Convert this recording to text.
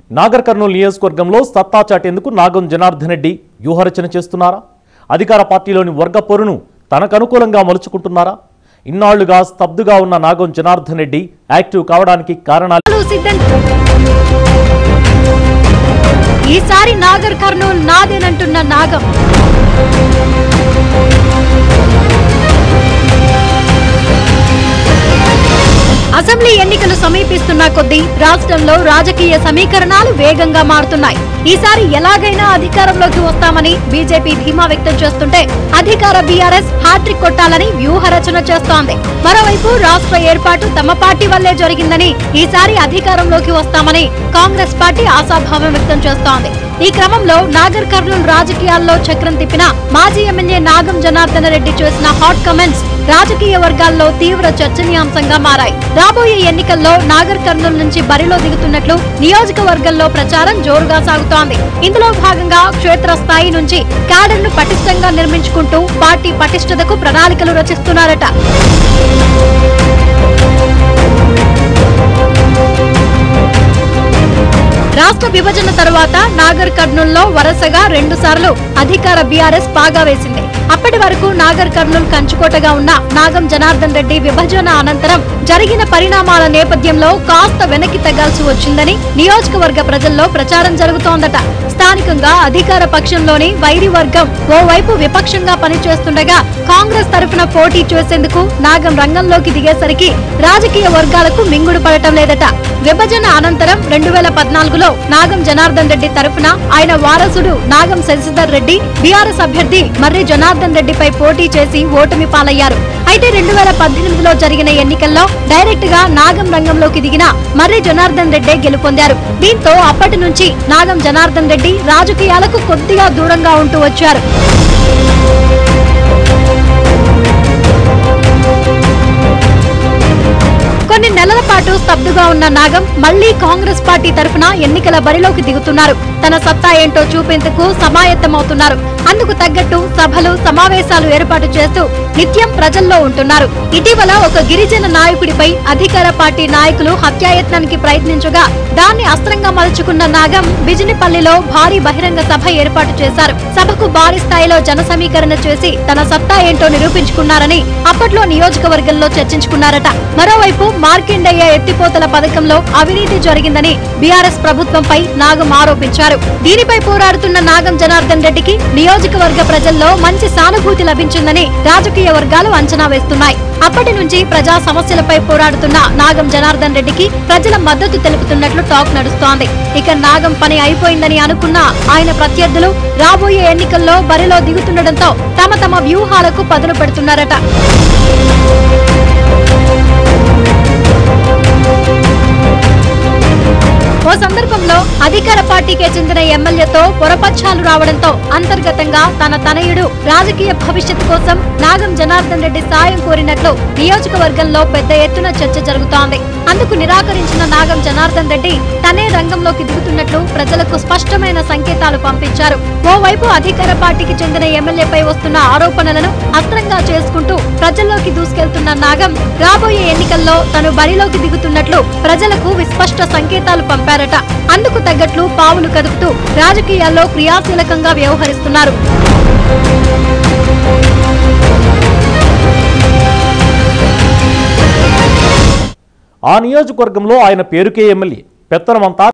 నాగర్ కర్నూలు నియోజకవర్గంలో సత్తా చాటేందుకు నాగం జనార్దన్ రెడ్డి వ్యూహరచన చేస్తున్నారా అధికార పార్టీలోని వర్గ పొరును తనకు అనుకూలంగా మలుచుకుంటున్నారా ఇన్నాళ్లుగా స్తబ్దుగా ఉన్న నాగం జనార్దన్ రెడ్డి యాక్టివ్ కావడానికి కారణాలు లు సిద్ధం ఈసారి నాగర్ కర్నూల్ నాదేనంటున్న నాగం అసెంబ్లీ ఎన్నికలు సమీపిస్తున్న కొద్దీ రాష్ట్రంలో రాజకీయ సమీకరణాలు వేగంగా మారుతున్నాయి ఈసారి ఎలాగైనా అధికారంలోకి వస్తామని బీజేపీ ధీమా వ్యక్తం చేస్తుంటే అధికార బీఆర్ఎస్ హ్యాట్రిక్ కొట్టాలని వ్యూహ రచన చేస్తోంది మరోవైపు రాష్ట్ర ఏర్పాటు తమ పార్టీ వల్లే జరిగిందని ఈసారి అధికారంలోకి వస్తామని కాంగ్రెస్ పార్టీ ఆశాభావం వ్యక్తం చేస్తోంది ఈ క్రమంలో నాగర్ కర్నూల్ రాజకీయాల్లో చక్రం తిప్పిన మాజీ ఎమ్మెల్యే నాగం జనార్దన రెడ్డి చేసిన హాట్ కమెంట్స్ రాజకీయ వర్గాల్లో తీవ్ర చర్చనీయాంశంగా మారాయి రాబోయే ఎన్నికల్లో నాగర్ కర్నూల్ నుంచి బరిలో దిగుతున్నట్లు నియోజకవర్గంలో ప్రచారం జోరుగా సాగుతోంది ఇందులో భాగంగా క్షేత్రస్థాయి నుంచి క్యాడర్ ను పటిష్టంగా నిర్మించుకుంటూ పార్టీ పటిష్టతకు ప్రణాళికలు రచిస్తున్నారట రాష్ట్ర విభజన తర్వాత నాగర్ కర్నూల్లో వరుసగా రెండు సార్లు అధికార బీఆర్ఎస్ పాగా వేసింది అప్పటి వరకు నాగర్ కర్నూల్ కంచుకోటగా ఉన్న నాగం జనార్దన్ రెడ్డి విభజన అనంతరం జరిగిన పరిణామాల నేపథ్యంలో కాస్త వెనక్కి తగ్గాల్సి వచ్చిందని నియోజకవర్గ ప్రజల్లో ప్రచారం జరుగుతోందట స్థానికంగా అధికార పక్షంలోని వైరి వర్గం ఓవైపు విపక్షంగా పనిచేస్తుండగా కాంగ్రెస్ తరఫున పోటీ చేసేందుకు నాగం రంగంలోకి దిగేసరికి రాజకీయ వర్గాలకు మింగుడు పడటం లేదట విభజన అనంతరం రెండు వేల పద్నాలుగులో నాగం జనార్దన్ రెడ్డి తరఫున ఆయన వారసుడు నాగం శశిధర్ రెడ్డి బీఆర్ఎస్ అభ్యర్థి మర్రి జనార్దన్ రెడ్డిపై పోటీ చేసి ఓటమి పాలయ్యారు అయితే రెండు వేల పద్దెనిమిదిలో జరిగిన ఎన్నికల్లో డైరెక్ట్ గా నాగం రంగంలోకి దిగిన మర్రి జనార్దన్ రెడ్డే గెలుపొందారు దీంతో అప్పటి నుంచి నాగం జనార్దన్ రెడ్డి రాజకీయాలకు కొద్దిగా దూరంగా ఉంటూ వచ్చారు కొన్ని నెలల పాటు స్తబ్దుగా ఉన్న నాగం మళ్లీ కాంగ్రెస్ పార్టీ తరఫున ఎన్నికల బరిలోకి దిగుతున్నారు తన సత్తా ఏంటో చూపేందుకు సమాయత్తమవుతున్నారు అందుకు తగ్గట్టు సభలు సమావేశాలు ఏర్పాటు చేస్తూ నిత్యం ప్రజల్లో ఉంటున్నారు ఇటీవల ఒక గిరిజన నాయకుడిపై అధికార పార్టీ నాయకులు హత్యాయత్నానికి ప్రయత్నించగా దాన్ని అస్త్రంగా మలుచుకున్న నాగం బిజినిపల్లిలో భారీ బహిరంగ సభ ఏర్పాటు చేశారు సభకు భారీ స్థాయిలో జన సమీకరణ చేసి తన సత్తా ఏంటో నిరూపించుకున్నారని అప్పట్లో నియోజకవర్గంలో చర్చించుకున్నారట మరోవైపు మార్కెండయ్య ఎత్తిపోతల పథకంలో అవినీతి జరిగిందని బీఆర్ఎస్ ప్రభుత్వంపై నాగం ఆరోపించారు దీనిపై పోరాడుతున్న నాగం జనార్దన్ రెడ్డికి నియోజకవర్గ ప్రజల్లో మంచి సానుభూతి లభించిందని రాజకీయ వర్గాలు అంచనా వేస్తున్నాయి అప్పటి నుంచి ప్రజా సమస్యలపై పోరాడుతున్న నాగం జనార్దన్ రెడ్డికి ప్రజల మద్దతు తెలుపుతున్నట్లు టాక్ నడుస్తోంది ఇక నాగం పని అయిపోయిందని అనుకున్న ఆయన ప్రత్యర్థులు రాబోయే ఎన్నికల్లో బరిలో దిగుతుండటంతో తమ తమ వ్యూహాలకు పదును పెడుతున్నారట ఓ సందర్భంలో అధికార పార్టీకే చెందిన ఎమ్మెల్యేతో పొరపచ్చాలు రావడంతో అంతర్గతంగా తన తనయుడు రాజకీయ భవిష్యత్తు కోసం నాగం జనార్దన్ రెడ్డి సాయం కోరినట్లు నియోజకవర్గంలో పెద్ద ఎత్తున చర్చ జరుగుతోంది అందుకు నిరాకరించిన నాగం జనార్దన్ రెడ్డి తనే రంగంలోకి దిగుతున్నట్లు ప్రజలకు స్పష్టమైన సంకేతాలు పంపించారు ఓవైపు అధికార పార్టీకి చెందిన ఎమ్మెల్యేపై వస్తున్న ఆరోపణలను అస్త్రంగా చేసుకుంటూ ప్రజల్లోకి దూసుకెళ్తున్న నాగం రాబోయే ఎన్నికల్లో తను బరిలోకి దిగుతున్నట్లు ప్రజలకు విస్పష్ట సంకేతాలు పంపారట అందుకు తగ్గట్లు పావులు కదుపుతూ రాజకీయాల్లో క్రియాశీలకంగా వ్యవహరిస్తున్నారు ఆ నియోజకవర్గంలో ఆయన పేరుకే ఎమ్మెల్యే పెత్తనమంతా